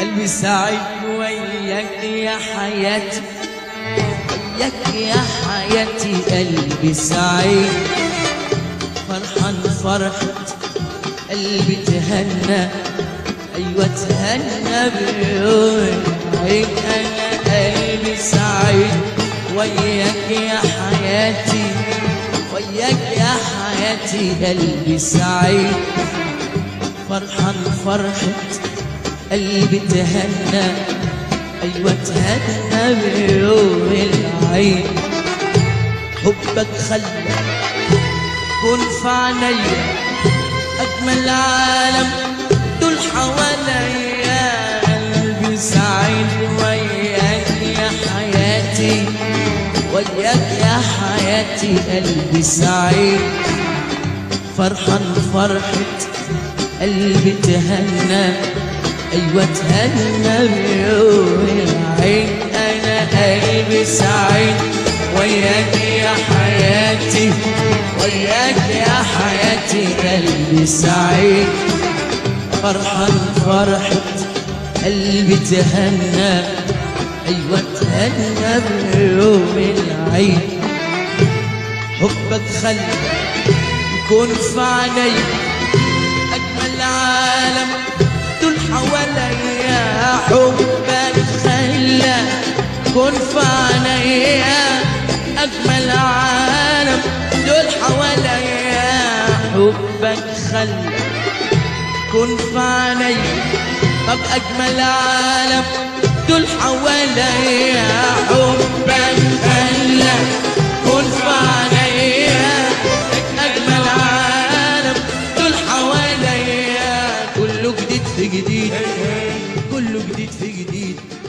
قلبي سعيد وياك يا حياتي وياك يا حياتي قلبي سعيد فرحان فرحة قلبي تهنى أيوة تهنى بيوم عيد أنا قلبي سعيد وياك يا حياتي وياك يا حياتي قلبي سعيد فرحان فرحة قلبي تهنى أيوة تهنى بيوم العيد حبك خلى كن في عينيا أجمل عالم دول حواليا قلبي سعيد وياك يا حياتي وياك يا حياتي قلبي سعيد فرحان فرحة قلبي تهنى أيوة تهنى بيوم العيد أنا قلبي سعيد وياك يا حياتي وياك يا حياتي قلبي سعيد فرحان فرحة قلبي تهنى أيوة تهنى بيوم العيد حبك خلى يكون في عيني أجمل عالم دول حواليا حبك خلى يكون في عينيا أجمل عالم دول حواليا حبك خلى كن في عينيا طب أجمل عالم دول حواليا حبك خلى كن في عينيا أجمل عالم دول حواليا كله جديد في جديد كله جديد في جديد